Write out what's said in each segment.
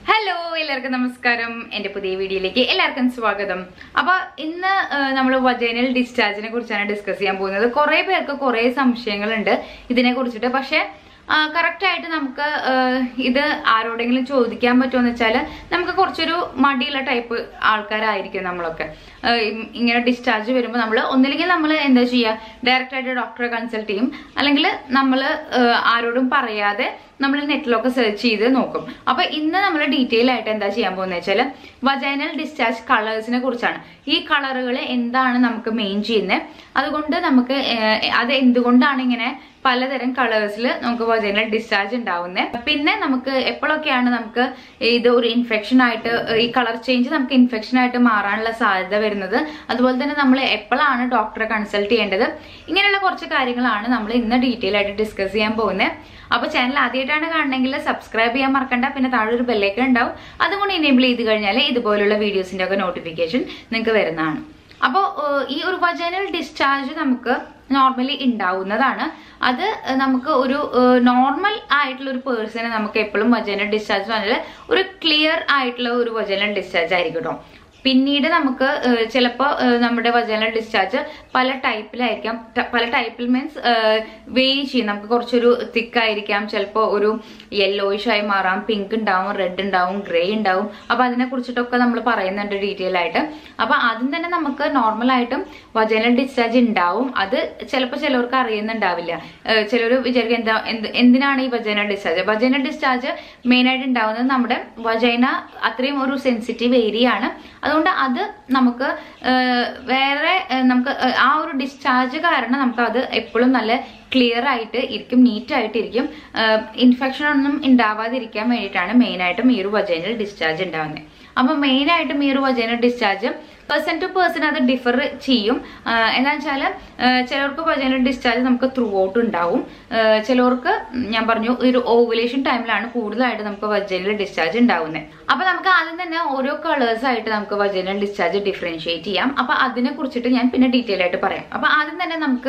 hello എല്ലാവർക്കും നമസ്കാരം എൻ്റെ പുതിയ വീഡിയോയിലേക്ക് എല്ലാവർക്കും സ്വാഗതം അപ്പോൾ ഇന്ന് നമ്മൾ വജൈനൽ ഡിസ്ചാർജിനെ കുറിച്ചാണ് ഡിസ്കസ് ചെയ്യാൻ പോകുന്നത് കുറേ പേർക്ക് കുറേ സംശയങ്ങളുണ്ട് ഇതിനെ കുറിച്ചിട്ട് പക്ഷേ കറക്റ്റ് ആയിട്ട് നമുക്ക് ആ, ഇത് ആരോടെങ്കിലും ചോദിക്കാൻ പറ്റുമെന്ന് വെച്ചാൽ നമുക്ക് കുറച്ചൊരു മടിയുള്ള ടൈപ്പ് ആൾക്കാരായിരിക്കും നമ്മളൊക്കെ ആ, ഇം- ഇങ്ങനെ ഡിസ്ചാർജ് വരുമ്പോൾ നമ്മൾ ഒന്നില്ലെങ്കിൽ നമ്മൾ എന്താ ചെയ്യുക ഡയറക്റ്റ് ആയിട്ട് ഡോക്ടറെ കൺസൾട്ട് ചെയ്യും അല്ലെങ്കിൽ നമ്മൾ ആരോടും പറയാതെ നമ്മൾ നെറ്റിലൊക്കെ സെർച്ച് ചെയ്ത് നോക്കും അപ്പൊ ഇന്ന് നമ്മൾ ഡീറ്റെയിൽ ആയിട്ട് എന്താ ചെയ്യാൻ പോകുന്നത് വെച്ചാൽ വജൈനൽ ഡിസ്ചാർജ് കളേഴ്സിനെ കുറിച്ചാണ് ഈ കളറുകൾ എന്താണ് നമുക്ക് മെയിൻ ചെയ്യുന്നത് അതുകൊണ്ട് നമുക്ക് ഏഹ്, അത് എന്തുകൊണ്ടാണ് ഇങ്ങനെ പലതരം കളേഴ്സിൽ നമുക്ക് വജൈനൽ ഡിസ്ചാർജ് ഉണ്ടാവുന്നത് പിന്നെ നമുക്ക് എപ്പോഴൊക്കെയാണ് നമുക്ക് ഇത് ഒരു ഇൻഫെക്ഷൻ ആയിട്ട് ഏഹ്, ഈ കളർ ചേഞ്ച് നമുക്ക് ഇൻഫെക്ഷൻ ആയിട്ട് മാറാനുള്ള സാധ്യത വരുന്നത് അതുപോലെ തന്നെ നമ്മൾ എപ്പോഴാണ് ഡോക്ടറെ കൺസൾട്ട് ചെയ്യേണ്ടത് ഇങ്ങനെയുള്ള കുറച്ച് കാര്യങ്ങളാണ് നമ്മൾ ഇന്ന് ഡീറ്റെയിൽ ആയിട്ട് ഡിസ്കസ് ചെയ്യാൻ പോകുന്നത് അപ്പൊ ചാനൽ ആദ്യമായിട്ടാണ് കാണണമെങ്കിൽ സബ്സ്ക്രൈബ് ചെയ്യാൻ മറക്കണ്ട പിന്നെ താഴെ ഒരു ബെല്ലേക്ക് ഉണ്ടാവും അതും കൂടി എനേബിൾ ചെയ്ത് കഴിഞ്ഞാൽ ഇതുപോലുള്ള വീഡിയോസിന്റെ ഒക്കെ നോട്ടിഫിക്കേഷൻ നിങ്ങൾക്ക് വരുന്നതാണ് അപ്പോൾ ഈ ഒരു വജനൽ ഡിസ്ചാർജ് നമുക്ക് നോർമലി ഉണ്ടാവുന്നതാണ് അത് നമുക്ക് ഒരു നോർമൽ ആയിട്ടുള്ള ഒരു പേഴ്സണെ നമുക്ക് എപ്പോഴും വജനൽ ഡിസ്ചാർജ് പറഞ്ഞാൽ ഒരു ക്ലിയർ ആയിട്ടുള്ള ഒരു വജനൽ ഡിസ്ചാർജ് ആയിരിക്കും കേട്ടോ പിന്നീട് നമുക്ക് ചിലപ്പോൾ നമ്മുടെ വജനൽ ഡിസ്ചാർജ് പല ടൈപ്പിലായിരിക്കാം ട- പല ടൈപ്പിൽ മീൻസ് വേരി ചെയ്യും നമുക്ക് കുറച്ചൊരു തിക്കായിരിക്കാം ചിലപ്പോൾ ഒരു യെല്ലോയിഷ് ആയി മാറാം പിങ്ക് ഉണ്ടാവും റെഡ് ഉണ്ടാവും ഗ്രേ ഉണ്ടാവും അപ്പൊ അതിനെ കുറിച്ചിട്ടൊക്കെ നമ്മൾ പറയുന്നുണ്ട് ഡീറ്റെയിൽ ആയിട്ട് അപ്പൊ ആദ്യം തന്നെ നമുക്ക് നോർമൽ ആയിട്ടും വജനൽ ഡിസ്ചാർജ് ഉണ്ടാവും അത് ചിലപ്പോൾ ചിലവർക്ക് അറിയുന്നുണ്ടാവില്ല ചിലർ വിചാരിക്കും എന്താ എന്ത് എന്തിനാണ് ഈ vagina discharge vagina discharge main ആയിട്ട് ഉണ്ടാവുന്നത് നമ്മുടെ വജൈന അത്രയും ഒരു സെൻസിറ്റീവ് ഏരിയ ആണ് അതുകൊണ്ട് അത് നമുക്ക് ഏഹ്, വേറെ ഏഹ്, നമുക്ക് ഏഹ്, ആ ഒരു ഡിസ്ചാർജ് കാരണം നമുക്ക് അത് എപ്പോഴും നല്ല ക്ലിയർ ആയിട്ട് ഇരിക്കും നീറ്റ് ആയിട്ട് ഇരിക്കും ഇൻഫെക്ഷൻ ഒന്നും ഉണ്ടാവാതിരിക്കാൻ വേണ്ടിയിട്ടാണ് മെയിൻ ആയിട്ടും ഈ ഒരു വജൈനൽ ഡിസ്ചാർജ് ഉണ്ടാവുന്നത് അപ്പൊ മെയിൻ ആയിട്ടും ഈ ഒരു vaginal discharge person to person അത് ഡിഫർ ചെയ്യും ആഹ് എന്താന്ന് വെച്ചാല് ആഹ് ചിലർക്ക് വജൈനൽ ഡിസ്ചാർജ് നമുക്ക് ത്രൂ ഔട്ട് ഉണ്ടാവും ആഹ് ചിലർക്ക് ഞാൻ പറഞ്ഞു ഈ ഒരു ഓവുലേഷൻ ടൈമിലാണ് കൂടുതലായിട്ട് നമുക്ക് വജൈനൽ ഡിസ്ചാർജ് ഉണ്ടാവുന്നത് അപ്പൊ നമുക്ക് ആദ്യം തന്നെ ഓരോ കളേഴ്സ് ആയിട്ട് നമുക്ക് വജൈനൽ ഡിസ്ചാർജ് ഡിഫറൻഷിയേറ്റ് ചെയ്യാം അപ്പൊ അതിനെ കുറിച്ചിട്ട് ഞാൻ പിന്നെ ഡീറ്റെയിൽ ആയിട്ട് പറയാം അപ്പൊ ആദ്യം തന്നെ നമുക്ക്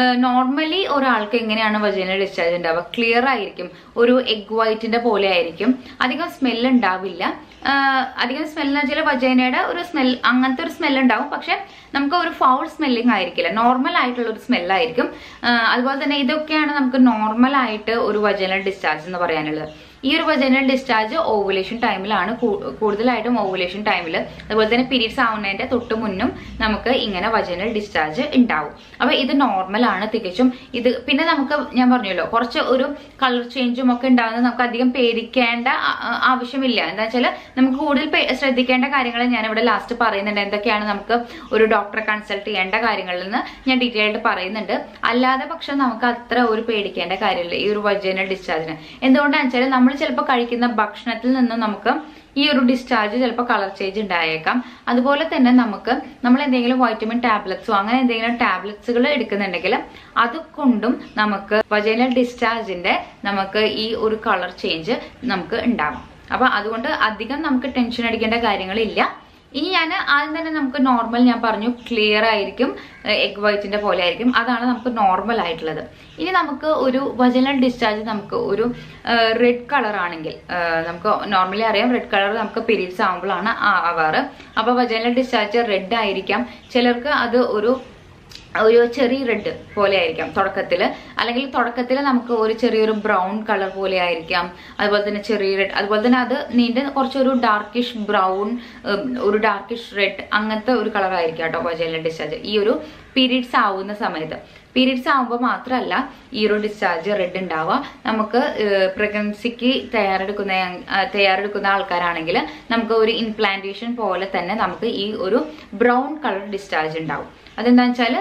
നോർമലി ഒരാൾക്ക് എങ്ങനെയാണ് വജൈനൽ ഡിസ്ചാർജ് ഉണ്ടാവുക ക്ലിയർ ആയിരിക്കും ഒരു എഗ് വൈറ്റിന്റെ പോലെ ആയിരിക്കും അധികം സ്മെൽ ഉണ്ടാവില്ല ആഹ് അധികം സ്മെൽ എന്ന് വെച്ചാൽ വജൈനയുടെ ഒരു സ്മെൽ അങ്ങനത്തെ ഒരു സ്മെൽ ഉണ്ടാവും പക്ഷെ നമുക്ക് ഒരു ഫൗൾ സ്മെല്ലിംഗ് ആയിരിക്കില്ല നോർമൽ ആയിട്ടുള്ള ഒരു സ്മെല്ലായിരിക്കും അതുപോലെ തന്നെ ഇതൊക്കെയാണ് നമുക്ക് നോർമൽ ആയിട്ട് ഒരു വജൈനൽ ഡിസ്ചാർജ് എന്ന് പറയാനുള്ളത് ഈ ഒരു വജൈനൽ ഡിസ്ചാർജ് ഓവുലേഷൻ ടൈമിലാണ് കൂ- കൂടുതലായിട്ടും ഓവുലേഷൻ ടൈമിൽ അതുപോലെ തന്നെ പീരീഡ്സ് ആവുന്നതിന്റെ തൊട്ട് മുന്നും നമുക്ക് ഇങ്ങനെ വജൈനൽ ഡിസ്ചാർജ് ഉണ്ടാവും അപ്പൊ ഇത് നോർമൽ ആണ് തികച്ചും ഇത് പിന്നെ നമുക്ക് ഞാൻ പറഞ്ഞല്ലോ കുറച്ച് ഒരു കളർ ചേഞ്ചും ഒക്കെ ഉണ്ടാകുന്നത് നമുക്ക് അധികം പേടിക്കേണ്ട ആ- ആ- ആവശ്യമില്ല എന്താ വെച്ചാൽ നമുക്ക് കൂടുതൽ പേ- ശ്രദ്ധിക്കേണ്ട കാര്യങ്ങൾ ഞാൻ ഇവിടെ ലാസ്റ്റ് പറയുന്നുണ്ട് എന്തൊക്കെയാണ് നമുക്ക് ഒരു ഡോക്ടറെ കൺസൾട്ട് ചെയ്യേണ്ട കാര്യങ്ങളിൽ നിന്ന് ഞാൻ ഡീറ്റെയിൽ ആയിട്ട് പറയുന്നുണ്ട് അല്ലാതെ പക്ഷെ നമുക്ക് അത്ര ഒരു പേടിക്കേണ്ട കാര്യമില്ല ഈ ഒരു വജൈനൽ ഡിസ്ചാർജിന് എന്തുകൊണ്ടാണെന്ന് വെച്ചാൽ നമ്മൾ ചിലപ്പോൾ കഴിക്കുന്ന ഭക്ഷണത്തിൽ നിന്നും നമുക്ക് ഈ ഒരു ഡിസ്ചാർജ് ചിലപ്പോൾ കളർ ചേഞ്ച് ഉണ്ടായേക്കാം അതുപോലെ തന്നെ നമുക്ക് നമ്മൾ എന്തെങ്കിലും വൈറ്റമിൻ ടാബ്ലറ്റ്സോ അങ്ങനെ എന്തെങ്കിലും ടാബ്ലറ്റ്സുകൾ എടുക്കുന്നുണ്ടെങ്കിൽ അതുകൊണ്ടും നമുക്ക് വജൈനൽ ഡിസ്ചാർജിന്റെ നമുക്ക് ഈ ഒരു കളർ ചേഞ്ച് നമുക്ക് ഉണ്ടാവും അപ്പൊ അതുകൊണ്ട് അധികം നമുക്ക് ടെൻഷൻ അടിക്കേണ്ട കാര്യങ്ങളില്ല ഇനി ഞാൻ ആദ്യം തന്നെ നമുക്ക് നോർമൽ ഞാൻ പറഞ്ഞു ക്ലിയർ ആയിരിക്കും എഗ് വൈറ്റിന്റെ പോലെ ആയിരിക്കും അതാണ് നമുക്ക് നോർമൽ ആയിട്ടുള്ളത് ഇനി നമുക്ക് ഒരു വജനൽ ഡിസ്ചാർജ് നമുക്ക് ഒരു റെഡ് കളർ ആണെങ്കിൽ ആ, നമുക്ക് നോർമലി അറിയാം റെഡ് കളർ നമുക്ക് പീരീഡ്സ് ആകുമ്പോഴാണ് ആ- ആവാറ് അപ്പൊ വജനൽ ഡിസ്ചാർജ് റെഡ് ആയിരിക്കാം ചിലർക്ക് അത് ഒരു ഒരു ചെറിയ റെഡ് പോലെ ആയിരിക്കാം തുടക്കത്തിൽ അല്ലെങ്കിൽ തുടക്കത്തിൽ നമുക്ക് ഒരു ചെറിയൊരു ബ്രൗൺ കളർ പോലെ ആയിരിക്കാം അതുപോലെ തന്നെ ചെറിയ റെഡ് അതുപോലെ തന്നെ അത് നീണ്ട കുറച്ചൊരു ഡാർക്കിഷ് ബ്രൗൺ ഒരു ഡാർക്കിഷ് റെഡ് അങ്ങനത്തെ ഒരു കളർ ആയിരിക്കാം കേട്ടോ വജൈനൽ ഡിസ്ചാർജ് ഈ ഒരു പീരീഡ്സ് ആവുന്ന സമയത്ത് പീരീഡ്സ് ആവുമ്പോൾ മാത്രമല്ല ഈ ഒരു ഡിസ്ചാർജ് റെഡ് ഉണ്ടാവുക നമുക്ക് പ്രഗ്നൻസിക്ക് തയ്യാറെടുക്കുന്ന ആ, തയ്യാറെടുക്കുന്ന ആൾക്കാരാണെങ്കിൽ നമുക്ക് ഒരു ഇൻപ്ലാന്റേഷൻ പോലെ തന്നെ നമുക്ക് ഈ ഒരു ബ്രൗൺ കളർ ഡിസ്ചാർജ് ഉണ്ടാവും അതെന്താന്ന് വെച്ചാൽ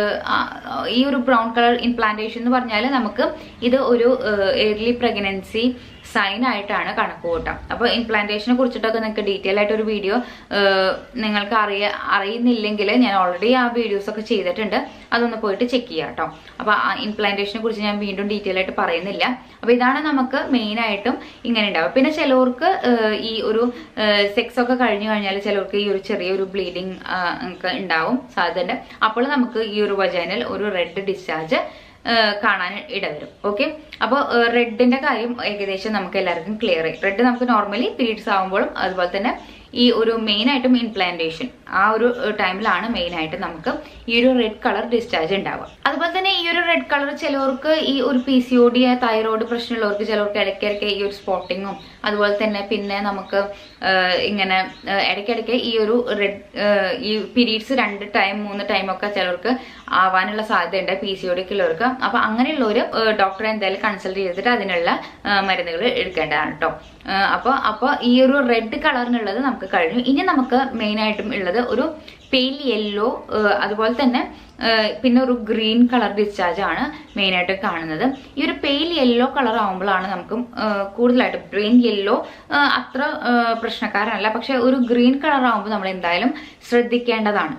ഈ ഒരു ബ്രൗൺ കളർ ഇംപ്ലാന്റേഷൻ എന്ന് പറഞ്ഞാൽ നമുക്ക് ഇത് ഒരു ഏർലി പ്രഗ്നൻസി സൈൻ ആയിട്ടാണ് കണക്ക് കൂട്ടാം അപ്പോൾ ഇംപ്ലാന്റേഷനെ കുറിച്ചിട്ടൊക്കെ നിങ്ങൾക്ക് ഡീറ്റെയിൽ ആയിട്ട് ഒരു വീഡിയോ നിങ്ങൾക്ക് അറിയ അറിയുന്നില്ലെങ്കിൽ ഞാൻ ഓൾറെഡി ആ വീഡിയോസ് ഒക്കെ ചെയ്തിട്ടുണ്ട് അതൊന്ന് പോയിട്ട് ചെക്ക് ചെയ്യാം കേട്ടോ അപ്പോൾ ആ ഇംപ്ലാന്റേഷനെ കുറിച്ച് ഞാൻ വീണ്ടും ഡീറ്റെയിൽ ആയിട്ട് പറയുന്നില്ല അപ്പോൾ ഇതാണ് നമുക്ക് മെയിൻ ആയിട്ടും ഇങ്ങനെ ഉണ്ടാവുക പിന്നെ ചിലവർക്ക് ഏഹ്, ഈ ഒരു സെക്സ് ഒക്കെ കഴിഞ്ഞു കഴിഞ്ഞാൽ ചിലവർക്ക് ഈ ഒരു ചെറിയൊരു ബ്ലീഡിങ് ഒക്കെ ഉണ്ടാവും സാധ്യത അപ്പോൾ നമുക്ക് ഈ ഒരു വജൈനൽ ഒരു റെഡ് ഡിസ്ചാർജ് കാണാൻ ഇടവരും ഓക്കെ അപ്പോൾ റെഡിന്റെ കാര്യം ഏകദേശം നമുക്ക് എല്ലാവർക്കും ക്ലിയർ ആയി റെഡ് നമുക്ക് നോർമലി പീരീഡ്സ് ആകുമ്പോഴും അതുപോലെ തന്നെ ഈ ഒരു മെയിൻ ആയിട്ടും ഇംപ്ലാന്റേഷൻ ആ ഒരു ടൈമിലാണ് മെയിൻ ആയിട്ട് നമുക്ക് ഈ ഒരു റെഡ് കളർ ഡിസ്ചാർജ് ഉണ്ടാവുക അതുപോലെ തന്നെ ഈ ഒരു റെഡ് കളർ ചിലവർക്ക് ഈ ഒരു P C O D thyroid പ്രശ്നമുള്ളവർക്ക് ചിലവർക്ക് ഇടയ്ക്കിടയ്ക്ക് ഈ ഒരു സ്പോട്ടിങ്ങും അതുപോലെ തന്നെ പിന്നെ നമുക്ക് ആ, ഇങ്ങനെ ആ, ഇടയ്ക്കിടയ്ക്ക് ഈ ഒരു റെഡ് ഈ പീരീഡ്സ് രണ്ട് ടൈം മൂന്ന് ടൈം ഒക്കെ ചിലവർക്ക് ആവാനുള്ള സാധ്യതയുണ്ട് പി സി ഒ ഡിക്ക് ഉള്ളവർക്ക് അപ്പൊ അങ്ങനെയുള്ളവർ ഡോക്ടറെ എന്തായാലും കൺസൾട്ട് ചെയ്തിട്ട് അതിനുള്ള മരുന്നുകൾ എടുക്കേണ്ടതാണ് കേട്ടോ അപ്പോൾ അപ്പോൾ ഈ ഒരു റെഡ് കളറിനുള്ളത് നമുക്ക് കഴിഞ്ഞു ഇനി നമുക്ക് മെയിൻ ആയിട്ടും ഉള്ളത് ഒരു പെയിൽ യെല്ലോ അതുപോലെ തന്നെ ആ, പിന്നെ ഒരു ഗ്രീൻ കളർ ഡിസ്ചാർജ് ആണ് മെയിൻ ആയിട്ട് കാണുന്നത് ഈ ഒരു പെയിൽ യെല്ലോ കളർ ആകുമ്പോഴാണ് നമുക്ക് ആ, കൂടുതലായിട്ട് ബ്രെയിൻ യെല്ലോ അത്ര ആ, പ്രശ്നക്കാരനല്ല പക്ഷെ ഒരു ഗ്രീൻ കളർ ആകുമ്പോൾ നമ്മൾ എന്തായാലും ശ്രദ്ധിക്കേണ്ടതാണ്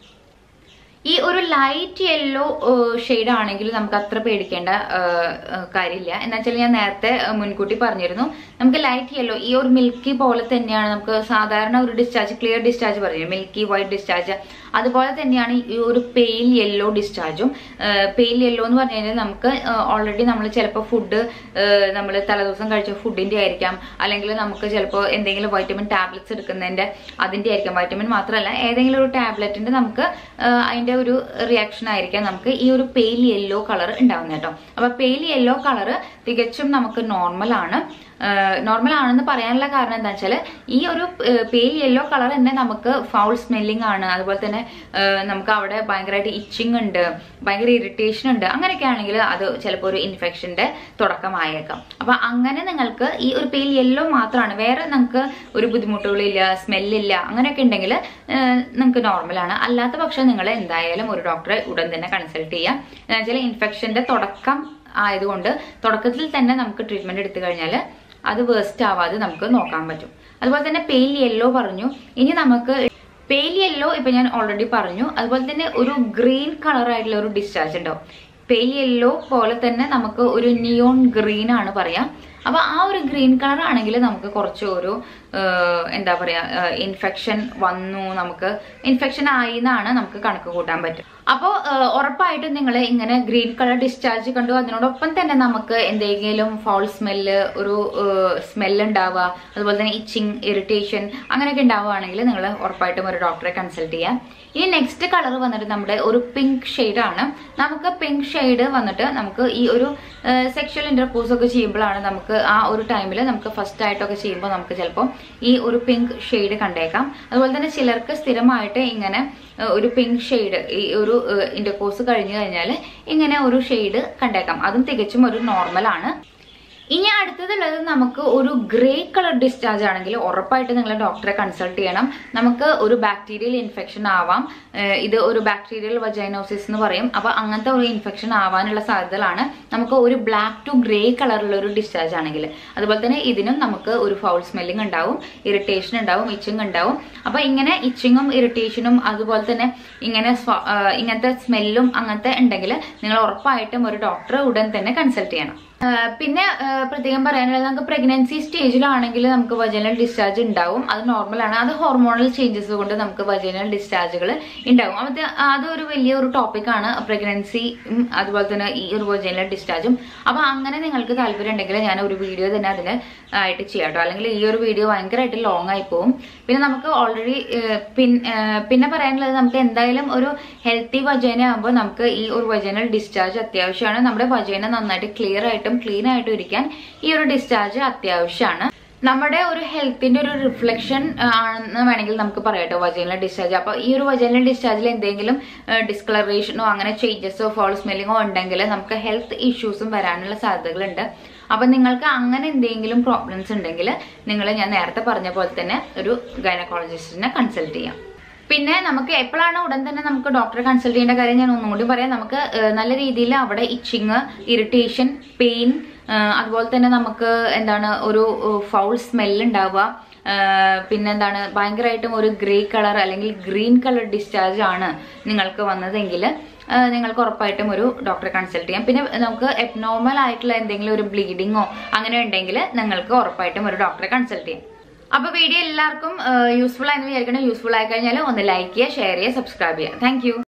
ഈ ഒരു ലൈറ്റ് യെല്ലോ ഷെയ്ഡ് ആണെങ്കിൽ നമുക്ക് അത്ര പേടിക്കേണ്ട ആ, ആ, കാര്യമില്ല എന്താ വെച്ചാൽ ഞാൻ നേരത്തെ ആ, മുൻകൂട്ടി പറഞ്ഞിരുന്നു നമുക്ക് ലൈറ്റ് യെല്ലോ ഈ ഒരു മിൽക്കി പോലെ തന്നെയാണ് നമുക്ക് സാധാരണ ഒരു ഡിസ്ചാർജ് ക്ലിയർ ഡിസ്ചാർജ് പറഞ്ഞു മിൽക്കി വൈറ്റ് ഡിസ്ചാർജ് അതുപോലെ തന്നെയാണ് ഈ ഒരു പെയിൽ യെല്ലോ ഡിസ്ചാർജും പെയിൽ യെല്ലോ എന്ന് പറഞ്ഞു കഴിഞ്ഞാൽ നമുക്ക് ഓൾറെഡി നമ്മൾ ചിലപ്പോൾ ഫുഡ് നമ്മൾ തലേദിവസം കഴിച്ച ഫുഡിന്റെ ആയിരിക്കാം അല്ലെങ്കിൽ നമുക്ക് ചിലപ്പോൾ എന്തെങ്കിലും വൈറ്റമിൻ ടാബ്ലറ്റ്സ് എടുക്കുന്നതിന്റെ അതിന്റെ ആയിരിക്കാം വൈറ്റമിൻ മാത്രമല്ല ഏതെങ്കിലും ഒരു ടാബ്ലറ്റിന്റെ നമുക്ക് ആ, അതിന്റെ ഒരു റിയാക്ഷൻ ആയിരിക്കാം നമുക്ക് ഈ ഒരു പെയിൽ യെല്ലോ കളർ ഉണ്ടാവുന്നത് കേട്ടോ അപ്പൊ പെയിൽ യെല്ലോ കളർ തികച്ചും നമുക്ക് നോർമൽ ആണ് നോർമൽ ആണെന്ന് പറയാനുള്ള കാരണം എന്താ വെച്ചാൽ ഈ ഒരു പെയിൽ യെല്ലോ കളർ തന്നെ നമുക്ക് ഫൗൾ സ്മെല്ലിംഗ് ആണ് അതുപോലെ തന്നെ ആ, നമുക്ക് അവിടെ ഭയങ്കരമായിട്ട് ഇച്ചിങ് ഉണ്ട് ഭയങ്കര ഇറിറ്റേഷൻ ഉണ്ട് അങ്ങനെയൊക്കെ ആണെങ്കിൽ അത് ചിലപ്പോൾ ഒരു ഇൻഫെക്ഷന്റെ തുടക്കമായേക്കാം അപ്പൊ അങ്ങനെ നിങ്ങൾക്ക് ഈ ഒരു പെയിൽ യെല്ലോ മാത്രമാണ് വേറെ നിങ്ങൾക്ക് ഒരു ബുദ്ധിമുട്ടുകളില്ല സ്മെല്ലില്ല അങ്ങനെയൊക്കെ ഉണ്ടെങ്കിൽ നിങ്ങൾക്ക് നോർമലാണ് അല്ലാത്ത പക്ഷം നിങ്ങൾ എന്തായാലും ഒരു ഡോക്ടറെ ഉടൻ തന്നെ കൺസൾട്ട് ചെയ്യാം എന്ന് വെച്ചാൽ ഇൻഫെക്ഷന്റെ തുടക്കം ആയതുകൊണ്ട് തുടക്കത്തിൽ തന്നെ നമുക്ക് ട്രീറ്റ്മെന്റ് എടുത്തു കഴിഞ്ഞാൽ അത് വേസ്റ്റ് ആവാതെ നമുക്ക് നോക്കാൻ പറ്റും അതുപോലെ തന്നെ പെയിൽ യെല്ലോ പറഞ്ഞു ഇനി നമുക്ക് പെയിൽ യെല്ലോ ഇപ്പൊ ഞാൻ ഓൾറെഡി പറഞ്ഞു അതുപോലെ തന്നെ ഒരു ഗ്രീൻ കളർ ആയിട്ടുള്ള ഒരു ഡിസ്ചാർജ് ഉണ്ടാവും പെയിൽ യെല്ലോ പോലെ തന്നെ നമുക്ക് ഒരു നിയോൺ ഗ്രീൻ ആണ് പറയാം അപ്പൊ ആ ഒരു ഗ്രീൻ കളർ ആണെങ്കിൽ നമുക്ക് കുറച്ച് ഒരു ആഹ്, എന്താ പറയാ ഇൻഫെക്ഷൻ വന്നു നമുക്ക് ഇൻഫെക്ഷൻ ആയി എന്നാണ് നമുക്ക് കണക്ക് കൂട്ടാൻ പറ്റും അപ്പോൾ ഉറപ്പായിട്ടും നിങ്ങൾ ഇങ്ങനെ ഗ്രീൻ കളർ ഡിസ്ചാർജ് കണ്ടു അതിനോടൊപ്പം തന്നെ നമുക്ക് എന്തെങ്കിലും ഫൗൾ സ്മെല്ല് ഒരു സ്മെല്ല് ഉണ്ടാവുക അതുപോലെ തന്നെ ഇച്ചിങ് ഇറിറ്റേഷൻ അങ്ങനെയൊക്കെ ഉണ്ടാവുകയാണെങ്കിൽ നിങ്ങൾ ഉറപ്പായിട്ടും ഒരു ഡോക്ടറെ കൺസൾട്ട് ചെയ്യാം ഇനി നെക്സ്റ്റ് കളർ വന്നിട്ട് നമ്മുടെ ഒരു പിങ്ക് ആണ് നമുക്ക് പിങ്ക് ഷെയ്ഡ് വന്നിട്ട് നമുക്ക് ഈ ഒരു സെക്ഷൽ ഇന്റർകോഴ്സ് ഒക്കെ ചെയ്യുമ്പോഴാണ് നമുക്ക് ആ ഒരു ടൈമിൽ നമുക്ക് ഫസ്റ്റ് ആയിട്ടൊക്കെ ചെയ്യുമ്പോൾ നമുക്ക് ചിലപ്പോൾ ഈ ഒരു പിങ്ക് ഷെയ്ഡ് കണ്ടേക്കാം അതുപോലെ തന്നെ ചിലർക്ക് സ്ഥിരമായിട്ട് ഇങ്ങനെ ഏഹ്, ഒരു പിങ്ക് ഷെയ്ഡ് ഈ ഒരു ഇന്റർകോഴ്സ് കഴിഞ്ഞു കഴിഞ്ഞാൽ ഇങ്ങനെ ഒരു ഷെയ്ഡ് കണ്ടേക്കാം അതും തികച്ചും ഒരു നോർമൽ ആണ് ഇനി അടുത്തതുള്ളത് നമുക്ക് ഒരു ഗ്രേ കളർ ഡിസ്ചാർജ് ആണെങ്കിൽ ഉറപ്പായിട്ട് നിങ്ങൾ ഡോക്ടറെ കൺസൾട്ട് ചെയ്യണം നമുക്ക് ഒരു ബാക്ടീരിയൽ ഇൻഫെക്ഷൻ ആവാം ഏഹ് ഇത് ഒരു ബാക്ടീരിയൽ വജൈനോസിസ് എന്ന് പറയും അപ്പൊ അങ്ങനത്തെ ഒരു ഇൻഫെക്ഷൻ ആവാനുള്ള സാധ്യതകളാണ് നമുക്ക് ഒരു ബ്ലാക്ക് ടു ഗ്രേ കളറിലുള്ള ഒരു ഡിസ്ചാർജ് ആണെങ്കിൽ അതുപോലെ തന്നെ ഇതിനും നമുക്ക് ഒരു ഫൗൾ സ്മെല്ലിംഗ് ഉണ്ടാവും ഇറിറ്റേഷൻ ഉണ്ടാവും ഇച്ചിങ് ഉണ്ടാവും അപ്പൊ ഇങ്ങനെ ഇച്ചിങ്ങും ഇറിറ്റേഷനും അതുപോലെ തന്നെ ഇങ്ങനെ സ്വ- ആ, ഇങ്ങനത്തെ സ്മെല്ലും അങ്ങനത്തെ ഉണ്ടെങ്കിൽ നിങ്ങൾ ഉറപ്പായിട്ടും ഒരു ഡോക്ടറെ ഉടൻ തന്നെ കൺസൾട്ട് ചെയ്യണം ആ, പിന്നെ ആ, പ്രത്യേകം പറയാനുള്ളത് നമുക്ക് പ്രഗ്നൻസി സ്റ്റേജിലാണെങ്കിൽ നമുക്ക് വജനൽ ഡിസ്ചാർജ് ഉണ്ടാവും അത് നോർമലാണ് അത് ഹോർമോണൽ ചേഞ്ചസ് കൊണ്ട് നമുക്ക് വജനൽ ഡിസ്ചാർജുകൾ ഉണ്ടാവും അത് അതൊരു വലിയൊരു ടോപ്പിക്കാണ് പ്രഗ്നൻസി അതുപോലെ തന്നെ ഈ ഒരു വജനൽ ഡിസ്ചാർജും അപ്പൊ അങ്ങനെ നിങ്ങൾക്ക് താല്പര്യം ഉണ്ടെങ്കിൽ ഞാൻ ഒരു വീഡിയോ തന്നെ അതിന് ആയിട്ട് ചെയ്യാം കേട്ടോ അല്ലെങ്കിൽ ഈ ഒരു വീഡിയോ ഭയങ്കരമായിട്ട് ലോങ് ആയി പോകും പിന്നെ നമുക്ക് ഓൾറെഡി പിന്നെ പറയാനുള്ളത് നമുക്ക് എന്തായാലും ഒരു ഹെൽത്തി വജേന ആകുമ്പോൾ നമുക്ക് ഈ ഒരു വജനൽ ഡിസ്ചാർജ് അത്യാവശ്യമാണ് നമ്മുടെ വജേന നന്നായിട്ട് ക്ലിയർ ആയിട്ടും ക്ലീൻ ആയിട്ടും ഇരിക്കാൻ ഈ ഒരു ഡിസ്ചാർജ് അത്യാവശ്യമാണ് നമ്മുടെ ഒരു ഹെൽത്തിന്റെ ഒരു റിഫ്ലക്ഷൻ ആണെന്ന് വേണമെങ്കിൽ നമുക്ക് പറയാട്ടോ വജൈനൽ ഡിസ്ചാർജ് അപ്പൊ ഈ ഒരു വജൈനൽ ഡിസ്ചാർജിൽ എന്തെങ്കിലും ഡിസ്കളറേഷനോ അങ്ങനെ ചേഞ്ചസോ ഫോൾ സ്മെല്ലിങ്ങോ ഉണ്ടെങ്കിൽ നമുക്ക് ഹെൽത്ത് ഇഷ്യൂസും വരാനുള്ള സാധ്യതകളുണ്ട് അപ്പൊ നിങ്ങൾക്ക് അങ്ങനെ എന്തെങ്കിലും പ്രോബ്ലംസ് ഉണ്ടെങ്കിൽ നിങ്ങൾ ഞാൻ നേരത്തെ പറഞ്ഞ പോലെ തന്നെ ഒരു ഗൈനക്കോളജിസ്റ്റിനെ കൺസൾട്ട് ചെയ്യാം പിന്നെ നമുക്ക് എപ്പോഴാണ് ഉടൻ തന്നെ നമുക്ക് ഡോക്ടറെ കൺസൾട്ട് ചെയ്യേണ്ട കാര്യം ഞാൻ ഒന്നും കൂടി പറയാം നമുക്ക് ഏഹ്, നല്ല രീതിയിൽ അവിടെ ഇച്ചിങ് ഇറിറ്റേഷൻ പെയിൻ അതുപോലെ തന്നെ നമുക്ക് എന്താണ് ഒരു ഫൗൾ സ്മെല്ല് ഉണ്ടാവുക ഏഹ്, പിന്നെന്താണ് ഭയങ്കരമായിട്ടും ഒരു ഗ്രേ കളർ അല്ലെങ്കിൽ ഗ്രീൻ കളർ ഡിസ്ചാർജ് ആണ് നിങ്ങൾക്ക് വന്നതെങ്കിൽ ഏഹ്, നിങ്ങൾക്ക് ഉറപ്പായിട്ടും ഒരു ഡോക്ടറെ കൺസൾട്ട് ചെയ്യാം പിന്നെ നമുക്ക് എബ്നോർമൽ ആയിട്ടുള്ള എന്തെങ്കിലും ഒരു ബ്ലീഡിങ്ങോ അങ്ങനെ ഉണ്ടെങ്കിൽ നിങ്ങൾക്ക് ഉറപ്പായിട്ടും ഒരു ഡോക്ടറെ കൺസൾട്ട് ചെയ്യാം അപ്പൊ വീഡിയോ എല്ലാവർക്കും യൂസ്ഫുൾ ആയെന്ന് വിചാരിക്കണം യൂസ്ഫുൾ ആയി കഴിഞ്ഞാൽ ഒന്ന് ലൈക്ക് ചെയ്യുക ഷെയർ ചെയ്യുക സബ്സ്ക്രൈബ് ചെയ്യുക താങ്ക്